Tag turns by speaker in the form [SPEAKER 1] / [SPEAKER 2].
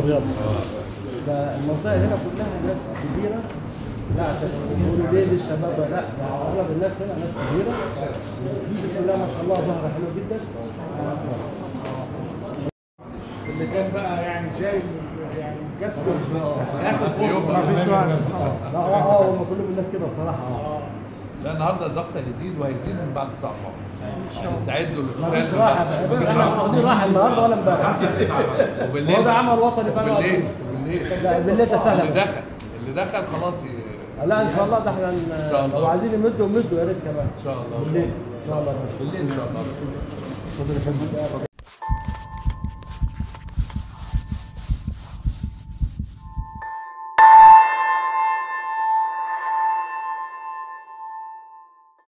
[SPEAKER 1] الرياض فالمنطقه هنا كلها ناس كبيره لا عشان يقولوا ليه للشباب لا ده اغلب الناس هنا ناس كبيره في بسم الله ما شاء الله ظهر حلو جدا
[SPEAKER 2] اللي كان بقى يعني شايل يعني مكسر اخر فرصه
[SPEAKER 3] ما فيش وقت
[SPEAKER 1] لا اه اه هم كلهم الناس كده بصراحه اه
[SPEAKER 4] لا النهارده الضغط هيزيد وهيزيد من بعد الساعه 4 استعدوا
[SPEAKER 1] ما فيش
[SPEAKER 4] للقتال
[SPEAKER 1] راحه
[SPEAKER 4] من بعد-
[SPEAKER 1] احنا السعوديين راحه النهارده ولا امبارح
[SPEAKER 4] وبالليل
[SPEAKER 1] هو ده عمل وطني بقى
[SPEAKER 4] وبالليل وبالليل
[SPEAKER 1] لا بالليل ده
[SPEAKER 4] اللي
[SPEAKER 1] سهل
[SPEAKER 4] دخل اللي دخل خلاص ي-
[SPEAKER 1] لا ان شاء الله ده احنا
[SPEAKER 4] إن شاء الله.
[SPEAKER 1] لو عايزين يمدوا يمدوا يا ريت كمان
[SPEAKER 4] ان شاء الله
[SPEAKER 1] بالليل ان شاء الله
[SPEAKER 4] بالليل ان شاء الله
[SPEAKER 3] اتفضل يا فندم